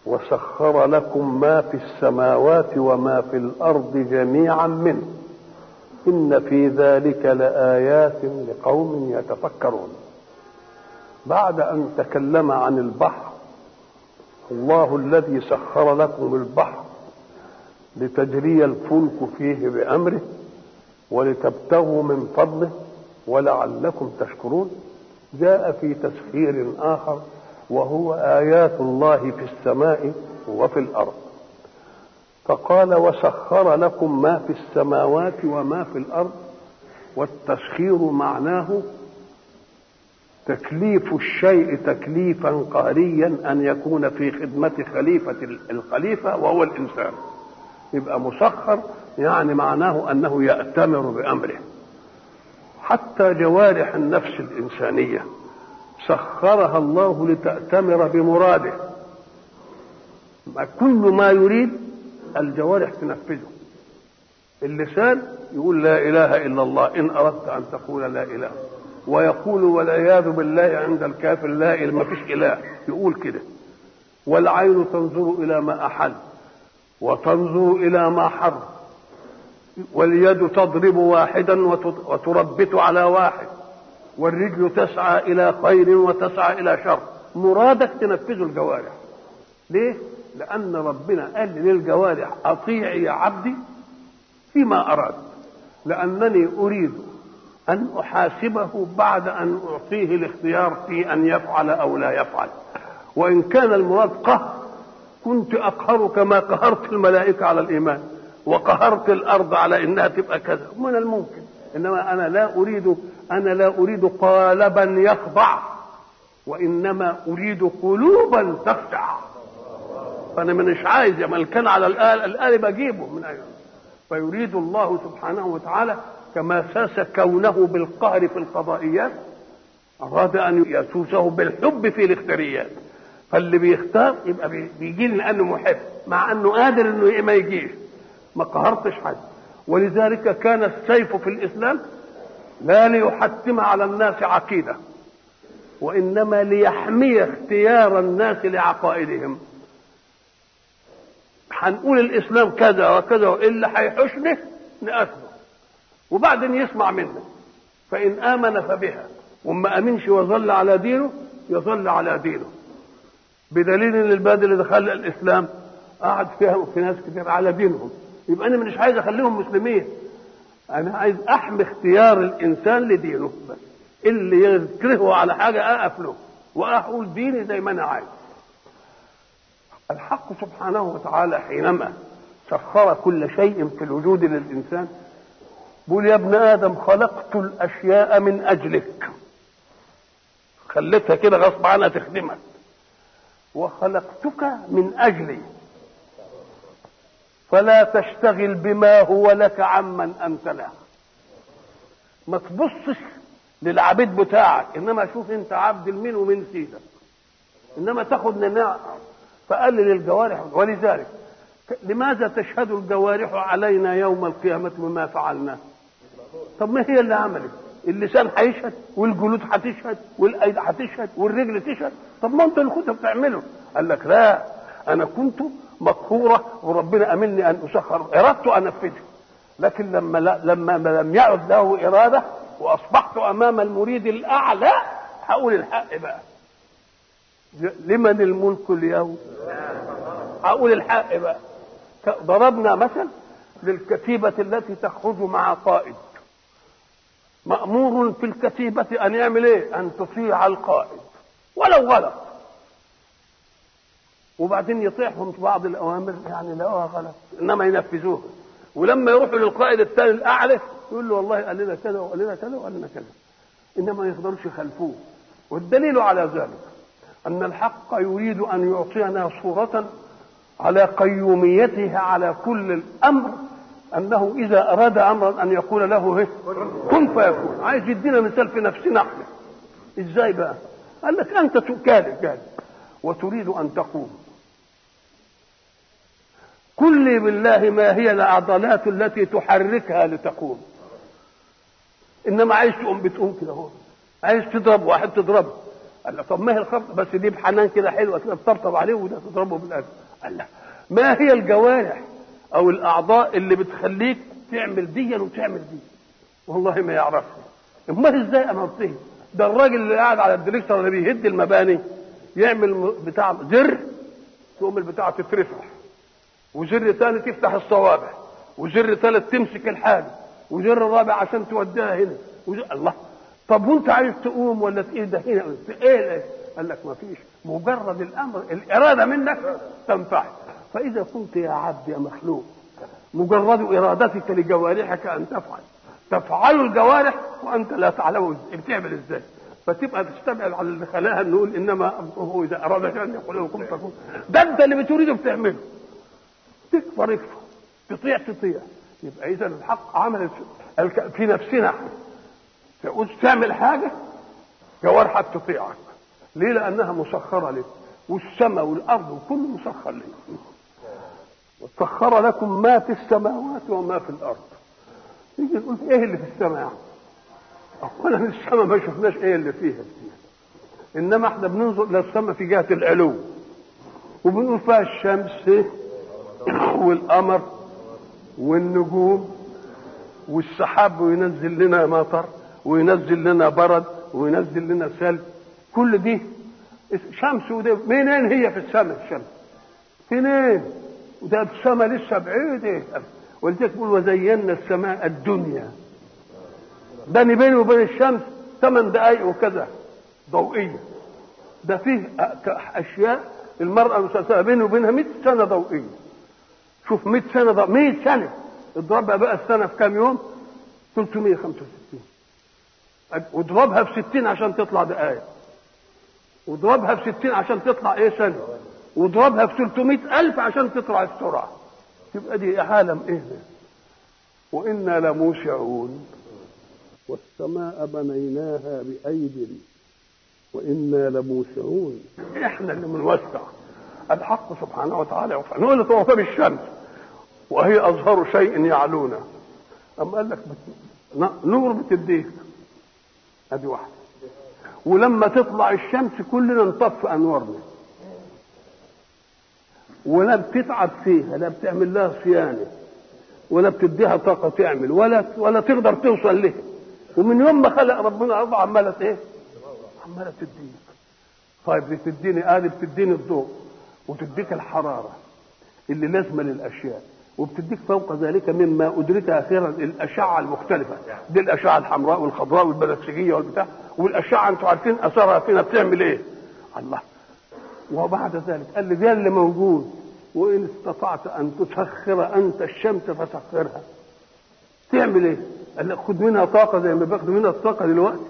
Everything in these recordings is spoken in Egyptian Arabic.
وسخر لكم ما في السماوات وما في الارض جميعا منه ان في ذلك لايات لقوم يتفكرون بعد ان تكلم عن البحر الله الذي سخر لكم البحر لتجري الفلك فيه بامره ولتبتغوا من فضله ولعلكم تشكرون جاء في تسخير اخر وهو ايات الله في السماء وفي الارض فقال وسخر لكم ما في السماوات وما في الارض والتسخير معناه تكليف الشيء تكليفا قهريا ان يكون في خدمه خليفه الخليفه وهو الانسان يبقى مسخر يعني معناه انه ياتمر بامره حتى جوارح النفس الانسانيه سخرها الله لتأتمر بمراده كل ما يريد الجوارح تنفذه اللسان يقول لا إله إلا الله إن أردت أن تقول لا إله ويقول والعياذ بالله عند الكافر لا إله ما فيش إله يقول كده والعين تنظر إلى ما أحل وتنظر إلى ما حرم واليد تضرب واحدا وتربت على واحد والرجل تسعى الى خير وتسعى الى شر مرادك تنفذ الجوارح ليه لان ربنا قال للجوارح اطيعي يا عبدي فيما اراد لانني اريد ان احاسبه بعد ان اعطيه الاختيار في ان يفعل او لا يفعل وان كان المراد قهر كنت اقهر كما قهرت الملائكه على الايمان وقهرت الارض على انها تبقى كذا من الممكن انما انا لا اريد انا لا اريد قالبا يخضع وانما اريد قلوبا تخشع فانا مش عايز من كان على الآل الآل بجيبه من أيوة. فيريد الله سبحانه وتعالى كما ساس كونه بالقهر في القضائيات أراد أن يسوسه بالحب في الاختياريات فاللي بيختار يبقى بيجي لأنه محب مع أنه قادر أنه ما يجيش ما قهرتش حد ولذلك كان السيف في الإسلام لا ليحتم على الناس عقيده وانما ليحمي اختيار الناس لعقائدهم هنقول الاسلام كذا وكذا اللي هيحشنه نقتله وبعدين يسمع منه فان امن فبها وما امنش وظل على دينه يظل على دينه بدليل ان البلد اللي دخل الاسلام قعد فيها في ناس كتير على دينهم يبقى انا مش عايز اخليهم مسلمين انا عايز احمي اختيار الانسان لدينه بس اللي يكرهه على حاجه اقف له واقول ديني زي ما انا عايز الحق سبحانه وتعالى حينما سخر كل شيء في الوجود للانسان بيقول يا ابن ادم خلقت الاشياء من اجلك خليتها كده غصب عنها تخدمك وخلقتك من اجلي فلا تشتغل بما هو لك عمن انت له ما تبصش للعبيد بتاعك انما شوف انت عبد المين ومن سيدك انما تاخد نماع فقلل الجوارح ولذلك لماذا تشهد الجوارح علينا يوم القيامة بما فعلنا طب ما هي اللي عملت اللسان هيشهد والجلود هتشهد والايد هتشهد والرجل تشهد طب ما انتوا اللي كنتوا بتعملوا قال لك لا انا كنت مقهورة وربنا أمني أن أسخر أردت أن أنفذه لكن لما لا لما لم يعد له إرادة وأصبحت أمام المريد الأعلى هقول الحق بقى لمن الملك اليوم هقول الحق بقى ضربنا مثل للكتيبة التي تخرج مع قائد مأمور في الكتيبة أن يعمل إيه؟ أن تطيع القائد ولو غلط وبعدين يطيعهم في بعض الاوامر يعني لا غلط انما ينفذوها ولما يروحوا للقائد الثاني الاعلى يقول له والله قال لنا كذا وقال لنا كذا وقال لنا كذا انما ما يقدروش يخالفوه والدليل على ذلك ان الحق يريد ان يعطينا صوره على قيوميته على كل الامر انه اذا اراد امرا ان يقول له كن فيكون عايز يدينا مثال في نفسنا احنا ازاي بقى قال لك انت كاذب كاذب وتريد ان تقوم كل بالله ما هي العضلات التي تحركها لتقوم انما عايز تقوم بتقوم كده هو عايز تضرب واحد تضربه قال له طب ما هي الخبط بس دي بحنان كده حلوه كده تطبطب عليه وده تضربه بالقلب قال له ما هي الجوارح او الاعضاء اللي بتخليك تعمل ديا وتعمل دي والله ما يعرفها امال ازاي امرته ده الراجل اللي قاعد على الدريكتور اللي بيهد المباني يعمل بتاع زر تقوم البتاع تترفع وزر ثالث تفتح الصوابع وزر ثالث تمسك الحاجه وزر رابع عشان توديها هنا وزر... الله طب وانت عايز تقوم ولا ايه ده هنا ايه قال لك ما فيش مجرد الامر الاراده منك تنفعل فاذا كنت يا عبد يا مخلوق مجرد ارادتك لجوارحك ان تفعل تفعل الجوارح وانت لا تعلم بتعمل ازاي فتبقى تستبعد على اللي خلاها نقول انما امره اذا اراد شيئا يقول له كن فكون ده انت اللي بتريده بتعمله تكفر اكفر تطيع تطيع يبقى اذا الحق عمل في نفسنا تعوز تعمل حاجه جوارحك تطيعك ليه لانها مسخره لك والسماء والارض وكل مسخر لك وسخر لكم ما في السماوات وما في الارض يجي نقول ايه اللي في السماء يعني اولا السماء ما شفناش ايه اللي فيها انما احنا بننظر للسماء في جهه العلو وبنقول فيها الشمس والقمر والنجوم والسحاب وينزل لنا مطر وينزل لنا برد وينزل لنا سلب كل دي شمس وده منين هي في السماء الشمس فينين وده السماء لسه بعيدة ولذلك بيقول وزينا السماء الدنيا بني بيني وبين الشمس ثمان دقائق وكذا ضوئية ده فيه أشياء المرأة المسلسلة بيني وبينها 100 سنة ضوئية شوف 100 سنة ضوئية 100 سنة اضربها بقى السنة في كام يوم 365 واضربها في 60 عشان تطلع دقائق واضربها في 60 عشان تطلع ايه سنة واضربها في 300 ألف عشان تطلع السرعة تبقى دي عالم ايه ده وإنا لموسعون والسماء بنيناها بأيد وإنا لموسعون احنا اللي بنوسع الحق سبحانه وتعالى يوفق نقول له طب الشمس وهي أظهر شيء يعلونا أم قال لك بت... نور بتديك ادي واحده ولما تطلع الشمس كلنا نطفي انوارنا ولا بتتعب فيها لا بتعمل لها صيانه ولا بتديها طاقه تعمل ولا ولا تقدر توصل لها ومن يوم ما خلق ربنا الارض عماله ايه؟ عماله تديك طيب بتديني ادي بتديني الضوء وتديك الحراره اللي لازمه للاشياء وبتديك فوق ذلك مما ادرك اخيرا الاشعه المختلفه دي الاشعه الحمراء والخضراء والبنفسجيه والبتاع والاشعه انتوا عارفين اثرها فينا بتعمل ايه؟ الله وبعد ذلك قال لي ده اللي موجود وان استطعت ان تسخر انت الشمس فسخرها تعمل ايه؟ قال لك خد منها طاقه زي ما باخد منها الطاقه دلوقتي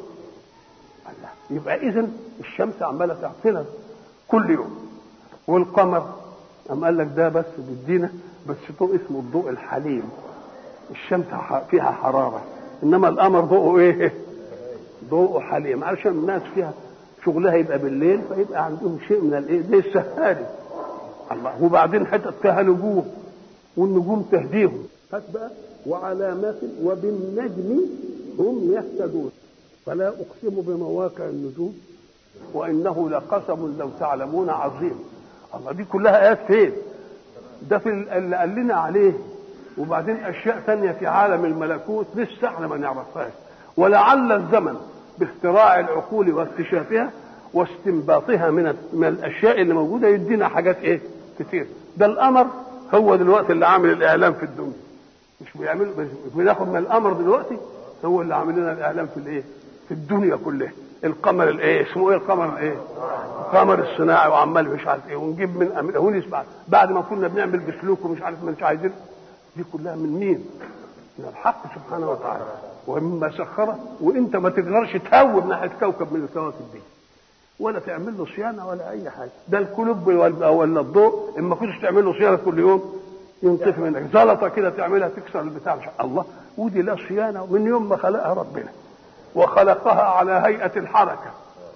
الله يبقى اذا الشمس عماله تعطينا كل يوم والقمر قام قال لك ده بس بيدينا بس ضوء اسمه الضوء الحليم الشمس فيها حرارة إنما القمر ضوءه إيه؟ ضوءه حليم علشان الناس فيها شغلها يبقى بالليل فيبقى عندهم شيء من الإيه؟ زي السهاري الله وبعدين حتت فيها نجوم والنجوم تهديهم بقى وعلامات وبالنجم هم يهتدون فلا أقسم بمواقع النجوم وإنه لقسم لو تعلمون عظيم الله دي كلها آيات فين؟ ده في اللي قال لنا عليه وبعدين اشياء ثانيه في عالم الملكوت لسه احنا ما نعرفهاش ولعل الزمن باختراع العقول واكتشافها واستنباطها من من الاشياء اللي موجوده يدينا حاجات ايه كتير ده القمر هو دلوقتي اللي عامل الاعلام في الدنيا مش بيعمل مش بناخد من القمر دلوقتي هو اللي عامل لنا الاعلام في الايه في الدنيا كلها القمر الايه اسمه ايه القمر الايه القمر الصناعي وعمال مش عارف ايه ونجيب من من هونس بعد بعد ما كنا بنعمل بسلوك ومش عارف مش عايزين دي كلها من مين؟ من الحق سبحانه وتعالى ومما سخره وانت ما تقدرش تهوب ناحيه كوكب من الكواكب دي ولا تعمل له صيانه ولا اي حاجه ده الكلوب ولا الضوء اما كنتش تعمل له صيانه كل يوم ينطفي منك زلطه كده تعملها تكسر البتاع مش الله ودي لا صيانه من يوم ما خلقها ربنا وخلقها على هيئه الحركه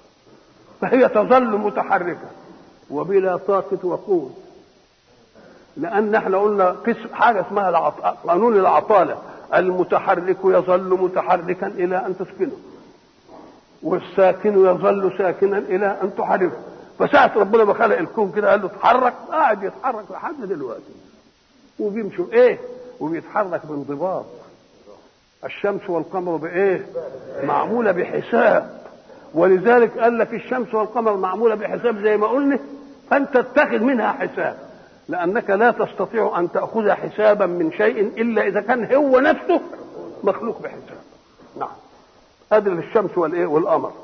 فهي تظل متحركه وبلا طاقه وقوه لان احنا قلنا قسم حاجه اسمها العط... قانون العطاله المتحرك يظل متحركا الى ان تسكنه والساكن يظل ساكنا الى ان تحركه فساعة ربنا ما خلق الكون كده قال له اتحرك قاعد يتحرك لحد دلوقتي وبيمشوا ايه وبيتحرك بانضباط الشمس والقمر بايه معمولة بحساب ولذلك قال لك الشمس والقمر معمولة بحساب زي ما قلنا فانت اتخذ منها حساب لانك لا تستطيع ان تاخذ حسابا من شيء الا اذا كان هو نفسه مخلوق بحساب نعم هذه الشمس والايه والقمر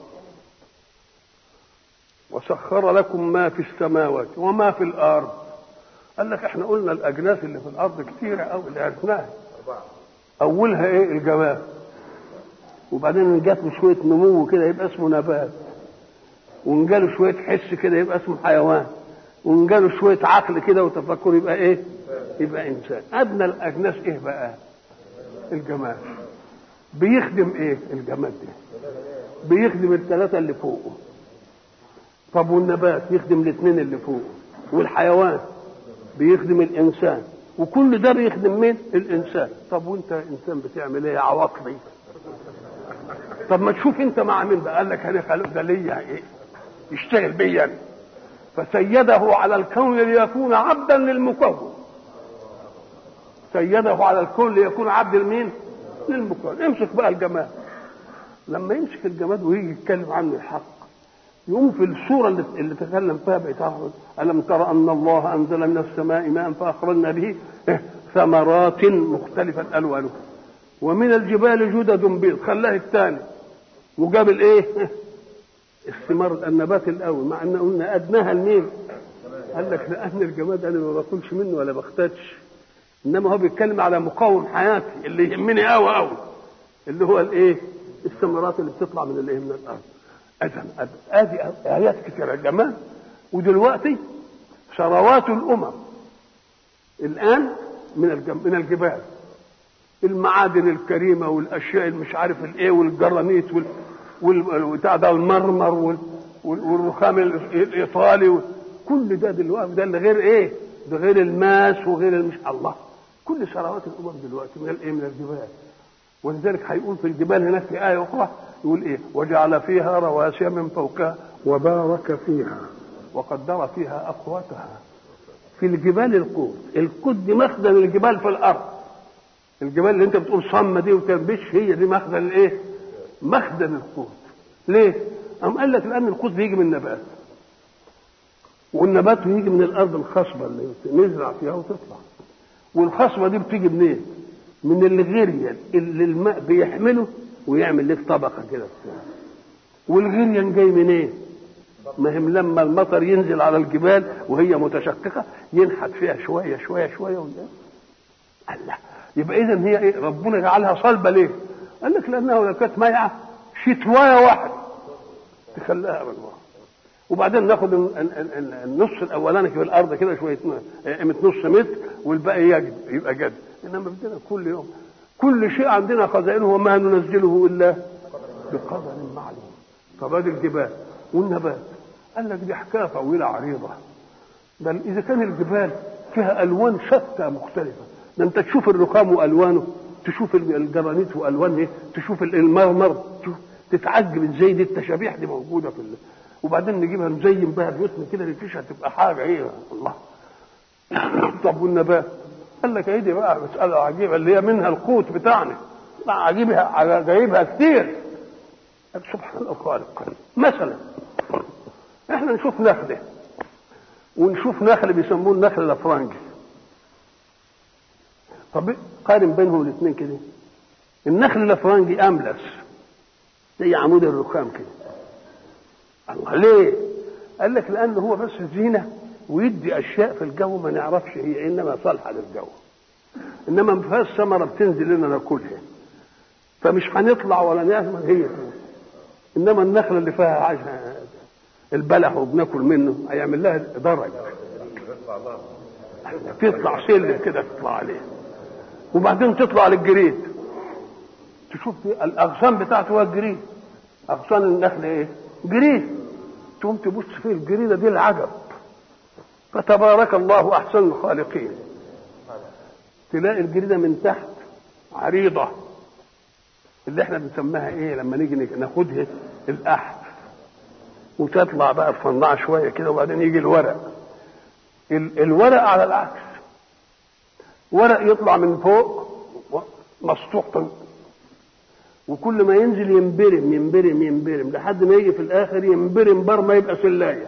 وسخر لكم ما في السماوات وما في الارض قال لك احنا قلنا الاجناس اللي في الارض كتيره قوي اللي عرفناها اولها ايه الجماد وبعدين جات له شويه نمو كده يبقى اسمه نبات ونجاله شويه حس كده يبقى اسمه حيوان ونجاله شويه عقل كده وتفكر يبقى ايه يبقى انسان ادنى الاجناس ايه بقى الجماد بيخدم ايه الجماد ده بيخدم الثلاثه اللي فوقه طب والنبات يخدم الاثنين اللي فوقه والحيوان بيخدم الانسان وكل ده بيخدم مين الانسان طب وانت انسان بتعمل ايه يا عواطلي طب ما تشوف انت مع مين بقى قال لك انا خلق ده ليا ايه يشتغل بيا فسيده على الكون ليكون عبدا للمكون سيده على الكون ليكون عبد لمين للمكون امسك بقى الجماد لما يمسك الجماد ويجي يتكلم عنه الحق يقوم في الصورة اللي, اللي تكلم فيها بإتاحة ألم ترى أن الله أنزل من السماء ماء فأخرجنا به ثمرات مختلفة ألوانها ومن الجبال جدد بيض خلاه الثاني وجاب الايه الثمار النبات الاول مع ان قلنا ادناها المين قال لك لان الجماد انا ما باكلش منه ولا بختتش انما هو بيتكلم على مقاوم حياتي اللي يهمني قوي قوي اللي هو الايه الثمرات اللي بتطلع من الايه من الارض اذا ادي ايات كثيره جمال ودلوقتي ثروات الامم الان من الجم... من الجبال المعادن الكريمه والاشياء اللي مش عارف الايه والجرانيت وال والبتاع ده المرمر وال... والرخام الايطالي وال... كل ده دلوقتي ده اللي غير ايه؟ ده غير الماس وغير المش الله كل ثروات الامم دلوقتي من الايه؟ من الجبال ولذلك هيقول في الجبال هناك في ايه اخرى يقول ايه؟ وجعل فيها رواسي من فوقها وبارك فيها وقدر فيها اقواتها في الجبال القوت القوت دي مخزن الجبال في الارض الجبال اللي انت بتقول صمة دي وتنبش هي دي مخزن الايه مخزن القوت ليه ام قال لك لان القوت بيجي من النبات والنبات بيجي من الارض الخصبه اللي نزرع فيها وتطلع والخصبه دي بتيجي منين من الغريان اللي الماء بيحمله ويعمل لك طبقه كده والغريان جاي منين ما هم لما المطر ينزل على الجبال وهي متشققه ينحت فيها شويه شويه شويه ولا الله يبقى اذا هي ايه ربنا جعلها صلبه ليه قال لك لانها لو كانت مايعه شتوايه واحده تخليها بالله وبعدين ناخد النص الاولاني في الارض كده شويه قيمه نص متر والباقي يجد يبقى جد انما بدنا كل يوم كل شيء عندنا خزائنه وما ننزله الا بقدر معلوم طب ادي الجبال والنبات قال لك دي حكايه طويله عريضه بل اذا كان الجبال فيها الوان شتى مختلفه ده انت تشوف الرخام والوانه تشوف الجرانيت والوانه تشوف المرمر تشوف تتعجب ازاي دي التشابيح دي موجوده في ال... وبعدين نجيبها نزين بها بيوتنا كده نفيشها تبقى حاجه ايه الله طب والنبات قال لك ايه دي بقى مساله عجيبه اللي هي منها القوت بتاعنا لا عجيبها جايبها كتير سبحان الخالق مثلا احنا نشوف نخله ونشوف نخل بيسموه النخل الافرنجي طب قارن بينهم الاثنين كده النخل الافرنجي املس زي عمود الرخام كده الله ليه قال لك لان هو بس زينه ويدي اشياء في الجو ما نعرفش هي انما صالحه للجو انما ما فيهاش ثمره بتنزل لنا ناكلها فمش هنطلع ولا نعمل هي فيه. انما النخله اللي فيها عايزه البلح وبناكل منه هيعمل لها درج تطلع سلم كده تطلع عليه وبعدين تطلع للجريد تشوف الاغصان بتاعته هو الجريد اغصان النخل ايه جريد تقوم تبص فيه الجريده دي العجب فتبارك الله احسن الخالقين تلاقي الجريده من تحت عريضه اللي احنا بنسميها ايه لما نيجي ناخدها الأحف وتطلع بقى تفنع شوية كده وبعدين يجي الورق الورق على العكس ورق يطلع من فوق مسطوح وكل ما ينزل ينبرم ينبرم ينبرم لحد ما يجي في الاخر ينبرم بر ما يبقى سلايه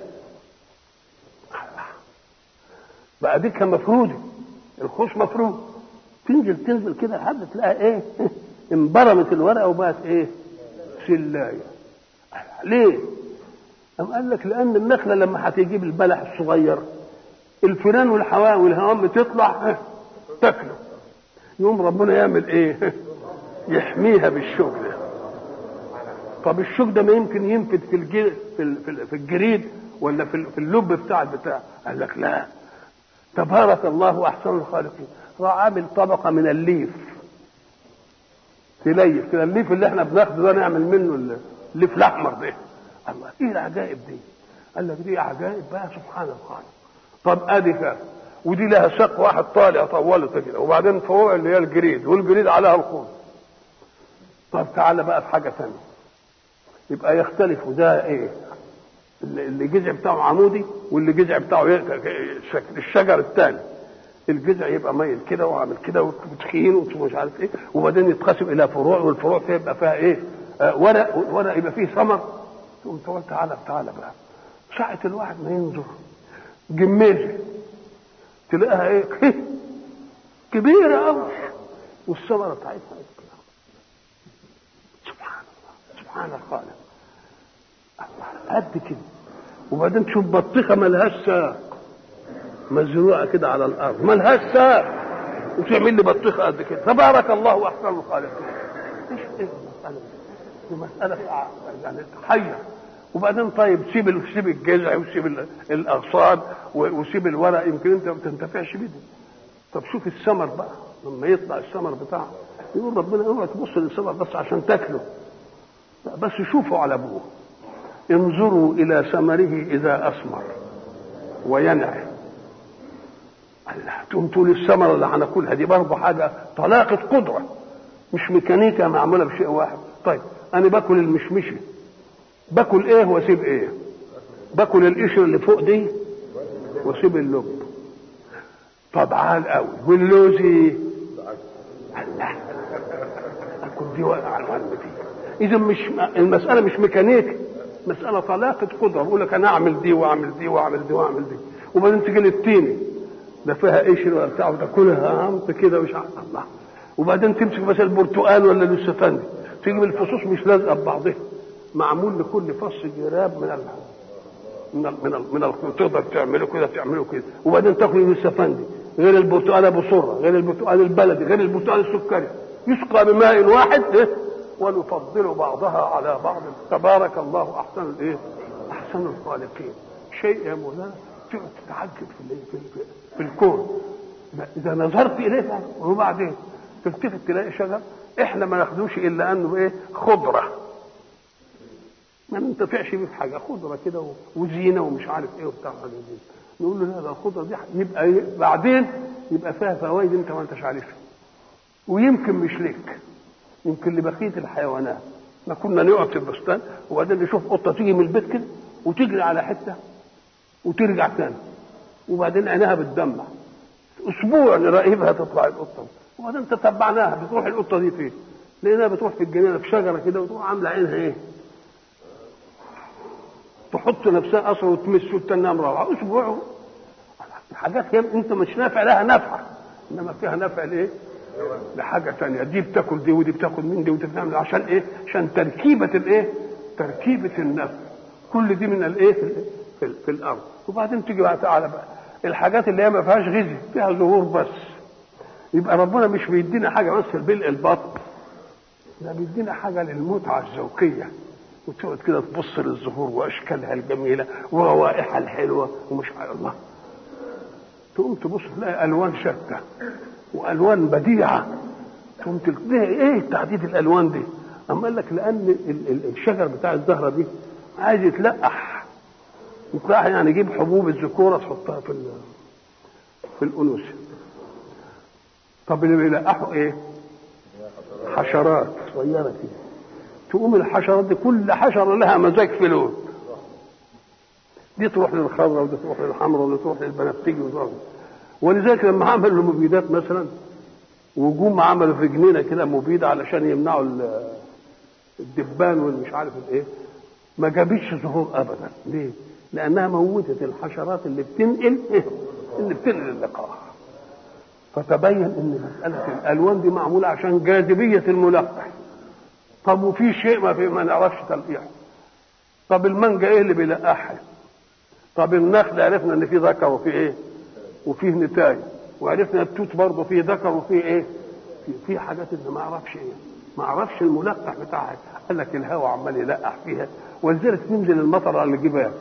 بقى ديكها مفروده الخوص مفرود تنزل تنزل كده لحد تلاقي ايه انبرمت الورقه وبقت ايه سلايه ليه أم قال لك لأن النخلة لما هتجيب البلح الصغير الفيران والحواء والهوام بتطلع تاكله يوم ربنا يعمل ايه يحميها بالشوك ده طب الشوك ده ما يمكن ينفد في الجريد في, في الجريد ولا في, في اللب بتاع البتاع قال لك لا تبارك الله احسن الخالقين راح عامل طبقه من الليف تليف كده الليف اللي احنا بناخده ده نعمل منه الليف الاحمر ده الله ايه العجائب دي قال لك دي عجائب بقى سبحان الخالق طب ادي كده ودي لها ساق واحد طالع طوله كده وبعدين فوق اللي هي الجريد والجريد عليها الخوص طب تعالى بقى في حاجه ثانيه يبقى يختلف وده ايه اللي الجذع بتاعه عمودي واللي الجذع بتاعه الشجر الثاني الجذع يبقى ميل كده وعامل كده وتخين ومش عارف ايه وبعدين يتقسم الى فروع والفروع فيها يبقى فيها ايه آه ورق ورق يبقى فيه ثمر تقوم تقول تعالى تعالى بقى ساعة الواحد ما ينظر جميزة تلاقيها ايه كبيرة قوي والثمرة بتاعتها سبحان الله سبحان الخالق قد كده وبعدين تشوف بطيخة ملهاش ساق مزروعة كده على الأرض ملهاش ساق وتعمل لي بطيخة قد كده تبارك الله أحسن الخالقين ايش ايه المسألة دي مسألة يعني تحير وبعدين طيب سيب سيب الجذع وسيب الاغصان وسيب الورق يمكن انت ما تنتفعش بيه طب شوف الثمر بقى لما يطلع الثمر بتاعه يقول ربنا اوعى تبص للثمر بس عشان تاكله لا بس شوفوا على ابوه انظروا الى ثمره اذا اثمر وينعم تقوم تقول الثمره اللي هناكلها دي برضه حاجه طلاقه قدره مش ميكانيكا معموله بشيء واحد طيب انا باكل المشمشه باكل ايه واسيب ايه باكل القشر اللي فوق دي واسيب اللب طب عال قوي واللوزي الله اكل دي واقع على القلب دي اذا مش المساله مش ميكانيك مساله طلاقه قدره بقول لك انا اعمل دي واعمل دي واعمل دي واعمل دي وبعدين تيجي للتيني لا فيها قشر ولا بتاع وتاكلها عمت كده مش الله وبعدين تمسك مثلا البرتقال ولا الاستفندي تيجي الفصوص مش لازقه ببعضها معمول لكل فص جراب من ال من ال من ال من ال تقدر تعمله كده تعمله كده وبعدين تاكل الاستفندي غير البرتقال ابو سره غير البرتقال البلدي غير البرتقال السكري يسقى بماء واحد إيه؟ ونفضل بعضها على بعض تبارك الله احسن الايه احسن الخالقين شيء يا مولانا تقعد تتعجب في, في, في, في الكون اذا نظرت اليه وبعدين تلتفت تلاقي شجر احنا ما ناخدوش الا انه ايه خضره ما ننتفعش بيه في حاجه خضره كده وزينه ومش عارف ايه وبتاع حاجه دي نقول له لا ده الخضره دي يبقى إيه؟ بعدين يبقى فيها فوائد انت ما انتش عارفها ويمكن مش لك يمكن لبقيه الحيوانات ما كنا نقعد في البستان وبعدين نشوف قطه تيجي من البيت كده وتجري على حته وترجع تاني وبعدين عينها بتدمع اسبوع نراقبها تطلع القطه وبعدين تتبعناها بتروح القطه دي فين؟ لقيناها بتروح في الجنينه في شجره كده وتروح عامله عينها ايه؟ تحط نفسها اصلا وتمس وتنام مروعه اسبوع حاجات هي انت مش نافع لها نفع انما فيها نفع لايه؟ لحاجه ثانيه دي بتاكل دي ودي بتاخد من دي ودي بتعمل عشان ايه؟ عشان تركيبه الايه؟ تركيبه النفع كل دي من الايه؟ في, في, في الارض وبعدين تيجي بقى تعالى بقى الحاجات اللي هي ما فيهاش غذاء فيها ظهور بس يبقى ربنا مش بيدينا حاجه بس لبلق البطن ده بيدينا حاجه للمتعه الذوقيه وتقعد كده تبص للزهور واشكالها الجميله وروائحها الحلوه ومش عارف الله تقوم تبص تلاقي الوان شتى والوان بديعه تقوم تلاقي ايه تعديد الالوان دي اما قال لك لان الشجر بتاع الزهره دي عايز يتلقح يتلقح يعني يجيب حبوب الذكوره تحطها في في الانوثه طب اللي بيلقحوا ايه حشرات صغيره كده تقوم الحشرات دي كل حشره لها مزاج في لون دي تروح للخضراء ودي تروح للحمراء ودي تروح للبنفسجي وتروح ولذلك لما عملوا المبيدات مثلا وجوم عملوا في جنينه كده مبيده علشان يمنعوا الدبان والمش عارف الايه ما جابتش ظهور ابدا ليه؟ لانها موتت الحشرات اللي بتنقل اللي بتنقل اللقاح فتبين ان مساله الالوان دي معموله عشان جاذبيه الملقح طب وفي شيء ما في ما نعرفش تلقيحه طب المانجا ايه اللي بيلقحها طب النخل عرفنا ان فيه ذكر وفيه ايه وفيه نتاج وعرفنا التوت برضه فيه ذكر وفيه ايه في, في حاجات اللي ما اعرفش ايه ما اعرفش الملقح بتاعها قال لك الهواء عمال يلقح فيها ولذلك تنزل المطر على الجبال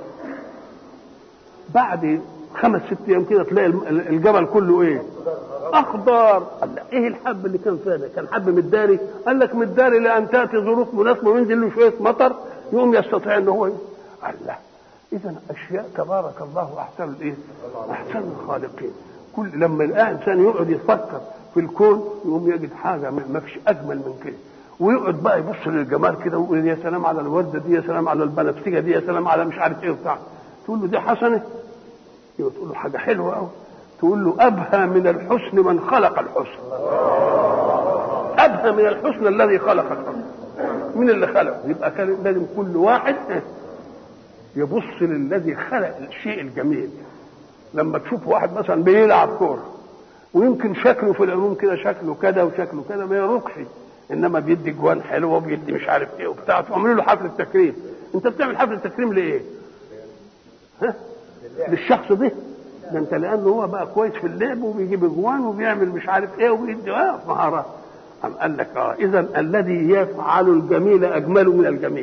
بعد خمس ست ايام كده تلاقي الجبل كله ايه اخضر قال لك ايه الحب اللي كان فيها ده كان حب مداري قال لك مداري لان تاتي ظروف مناسبه وينزل له شويه مطر يقوم يستطيع ان هو قال لا اذا اشياء تبارك الله احسن الايه احسن الخالقين كل لما الانسان يقعد يفكر في الكون يقوم يجد حاجه ما فيش اجمل من كده ويقعد بقى يبص للجمال كده ويقول يا سلام على الورده دي يا سلام على البنفسجه دي يا سلام على مش عارف ايه وبتاع تقول له دي حسنه يبقى تقول له حاجه حلوه قوي تقول له ابهى من الحسن من خلق الحسن ابهى من الحسن الذي خلق الحسن من اللي خلقه يبقى كان لازم كل واحد يبص للذي خلق الشيء الجميل لما تشوف واحد مثلا بيلعب كوره ويمكن شكله في العموم كده شكله كده وشكله كده ما يروقش انما بيدي جوان حلوه وبيدي مش عارف ايه وبتاع تعملوا له حفله تكريم انت بتعمل حفله تكريم لايه؟ ها؟ للشخص ده ده انت لانه هو بقى كويس في اللعب وبيجيب اجوان وبيعمل مش عارف ايه وبيدي اه مهارات قام قال لك اه اذا الذي يفعل الجميل اجمل من الجميل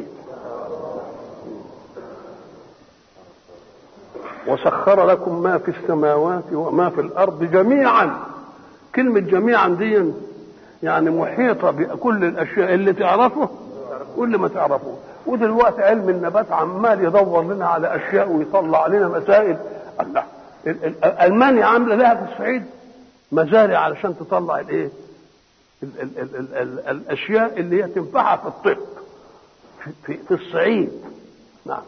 وسخر لكم ما في السماوات وما في الارض جميعا كلمه جميعا دي يعني محيطه بكل الاشياء اللي تعرفه واللي ما تعرفوه ودلوقتي علم النبات عمال يدور لنا على اشياء ويطلع لنا مسائل الله المانيا عامله لها في الصعيد مزارع علشان تطلع الايه ال ال ال ال ال الاشياء اللي هي تنفعها في الطب في, في, في الصعيد نعم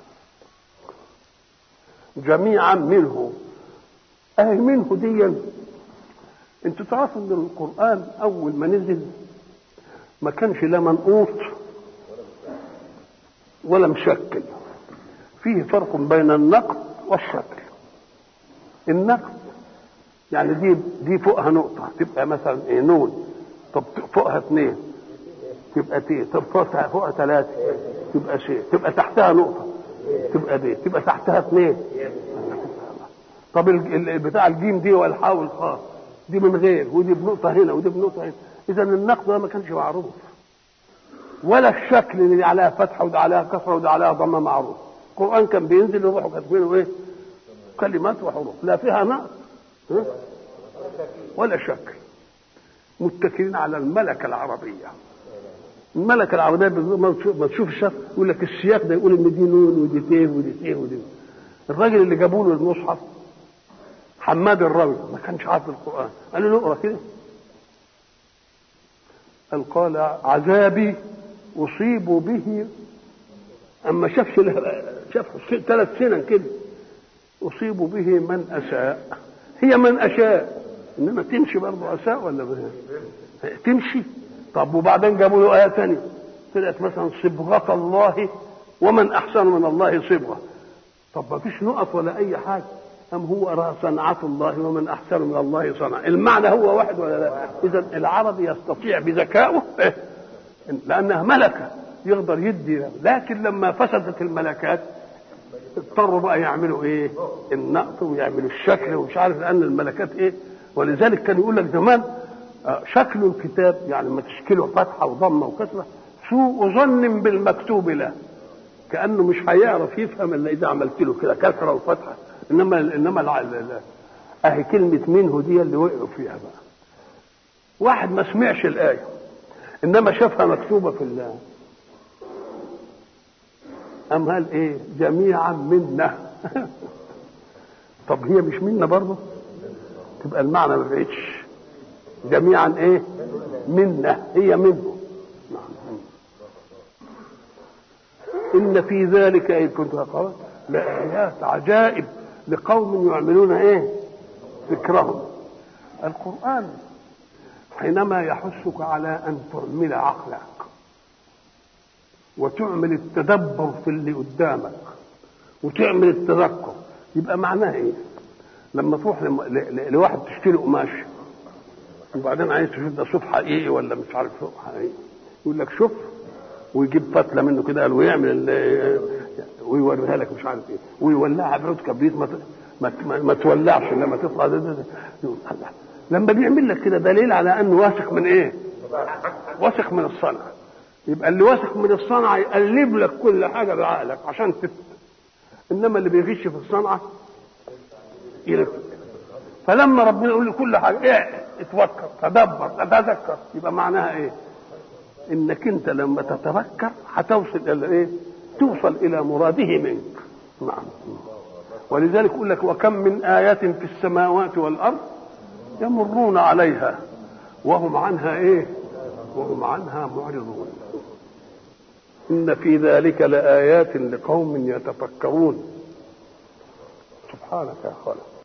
جميعا منه اهي منه دي انتوا تعرفوا ان القران اول ما نزل ما كانش لا منقوط ولا مشكل فيه فرق بين النقد والشكل النقد يعني دي دي فوقها نقطة تبقى مثلا ايه نون طب فوقها اثنين تبقى تي طب فوقها فوقها ثلاثة تبقى شيء تبقى تحتها نقطة تبقى دي تبقى تحتها اثنين طب بتاع الجيم دي والحاء والخاء دي من غير ودي بنقطة هنا ودي بنقطة هنا إذا النقد ده ما كانش معروف ولا الشكل اللي عليها فتحه وده عليها كسره وده عليها ضمه معروف القران كان بينزل يروحوا كاتبينه ايه كلمات وحروف لا فيها نقص ولا شكل متكلين على الملكه العربيه الملكه العربيه ما تشوف الشرح يقول لك السياق ده يقول ان دي نون ودي ت ودي ت ودي الراجل اللي جابوا له المصحف حماد الراوي ما كانش عارف القران قال له اقرا كده قال قال عذابي أصيب به أما شافش شاف ثلاث سنين كده أصيب به من أساء هي من أشاء إنما تمشي برضه أساء ولا بها تمشي طب وبعدين جابوا له آية ثانية طلعت مثلا صبغة الله ومن أحسن من الله صبغة طب ما فيش نقط ولا أي حاجة أم هو أرى صنعة الله ومن أحسن من الله صنعة المعنى هو واحد ولا لا إذا العربي يستطيع بذكائه لأنها ملكة يقدر يدي لكن لما فسدت الملكات اضطروا بقى يعملوا ايه النقط ويعملوا الشكل ومش عارف لان الملكات ايه ولذلك كان يقول لك زمان شكل الكتاب يعني ما تشكله فتحه وضمه وكسره سوء ظن بالمكتوب له كانه مش هيعرف يفهم الا اذا عملت له كده كسره وفتحه انما انما لا لا لا. اهي كلمه منه دي اللي وقعوا فيها بقى واحد ما سمعش الايه انما شافها مكتوبه في الله أم هل إيه جميعا منا طب هي مش منا برضه تبقى المعنى ما بقتش جميعا إيه منا هي منه ان في ذلك اذ كنت قال لايات عجائب لقوم يعملون ايه ذكرهم القران حينما يحثك على ان تعمل عقلك وتعمل التدبر في اللي قدامك وتعمل التذكر يبقى معناها ايه لما تروح لم- ل- ل- لواحد تشتري قماش وبعدين عايز تشوف ده صوف حقيقي ولا مش عارف صوف حقيقي يقول لك شوف ويجيب فتله منه كده قال ويعمل ال- ويوريها لك مش عارف ايه ويولعها بعود كبريت ما ت- ما, ت- ما, ما تولعش لما تطلع ده ده ده. يقول الله لما بيعمل لك كده دليل على انه واثق من ايه؟ واثق من الصنعه يبقى اللي واثق من الصنعه يقلب لك كل حاجه بعقلك عشان تت... انما اللي بيغش في الصنعه يلف فلما ربنا يقول لي كل حاجه ايه اتفكر تدبر تتذكر يبقى معناها ايه؟ انك انت لما تتفكر هتوصل الى ايه؟ توصل الى مراده منك نعم ولذلك يقول لك وكم من آية في السماوات والأرض يمرون عليها وهم عنها ايه؟ وهم عنها معرضون إن في ذلك لآيات لقوم يتفكرون سبحانك يا خالق